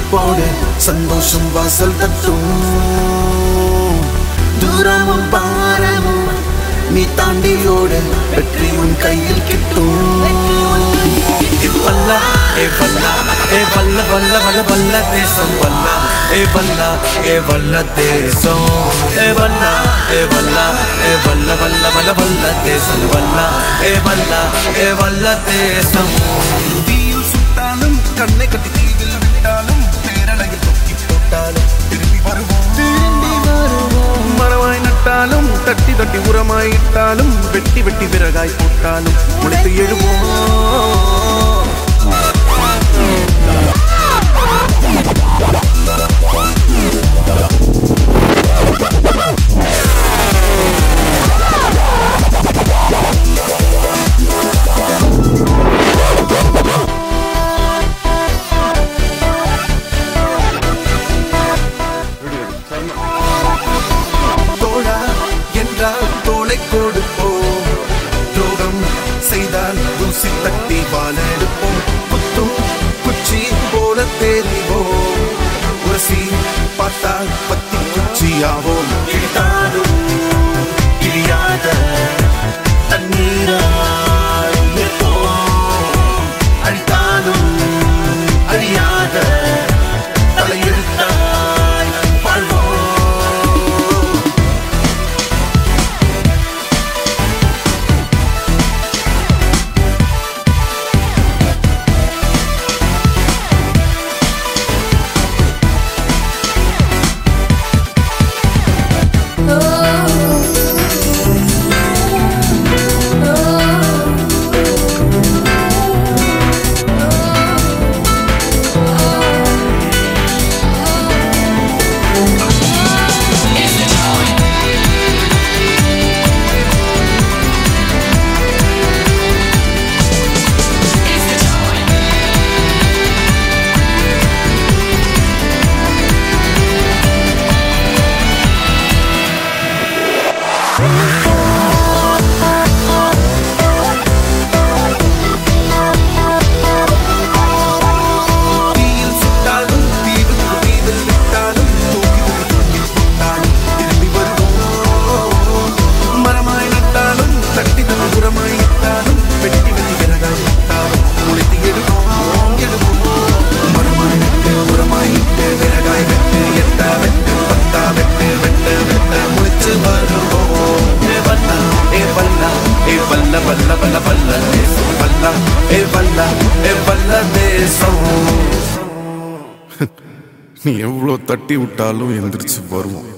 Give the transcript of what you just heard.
போடு சந்தோஷம் வாசல் தட்டும் தூரமும் பாரமும் நீ தாண்டி ஓடு வெற்றி உன் கையில் கிட்டும் ஏ பல்ல ஏ பல்ல ஏ பல்ல பல்ல பல்ல பல்ல தேசம் பல்ல ஏ பல்ல ஏ பல்ல தேசம் ஏ பல்ல ஏ பல்ல ஏ பல்ல பல்ல பல்ல பல்ல தேசம் பல்ல ஏ பல்ல ஏ பல்ல தேசம் தீயில் சுட்டாலும் கண்ணை கட்டி தீவில் விட்டாலும் பேரலையில் தொக்கி போட்டாலும் திரும்பி வருவோம் திரும்பி வருவோம் மரமாய் நட்டாலும் தட்டி தட்டி உரமாய் இட்டாலும் வெட்டி வெட்டி விறகாய் போட்டாலும் முளைத்து எழுவோம் தோழா என்றால் தோளை கொடுப்போம் துரோகம் செய்தால் தூசி தட்டி வாழெடுப்போம் குத்தும் குச்சி போல தெரிவோம் உரசி பார்த்தால் பத்தி குச்சியாவோம் இடித்தாலும் இடியாத தண்ணீராய் நிற்போம் அழித்தாலும் அழியாத தலையெழுத்தாய் வாழ்வோம் தீயில் சுட்டாலும் தீவுக்கு தீவில் விட்டாலும் தூக்கி தூக்கி போட்டாலும் திரும்பி வருவோம் மரமாய் நட்டாலும் தட்டி தன் உரமாய் இட்டாலும் வெட்டி வெட்டி விறகாய் இட்டாலும் முளைத்து எடுப்போம் எடுப்போம் மரமாய் நட்டு உரமாய் இட்டு விறகாய் வெட்டு எட்டா வெட்டு பத்தா வெட்டு வெட்டு வெட்ட முளைச்சு வருவோம் ஏ பல்ல ஏ பல்ல ஏ பல்ல பல்ல பல்ல பல்ல தேசம் பல்ல ஏ பல்ல ஏ பல்ல தேசம் நீ எவ்வளோ தட்டி விட்டாலும் எந்திரிச்சு வருவோம்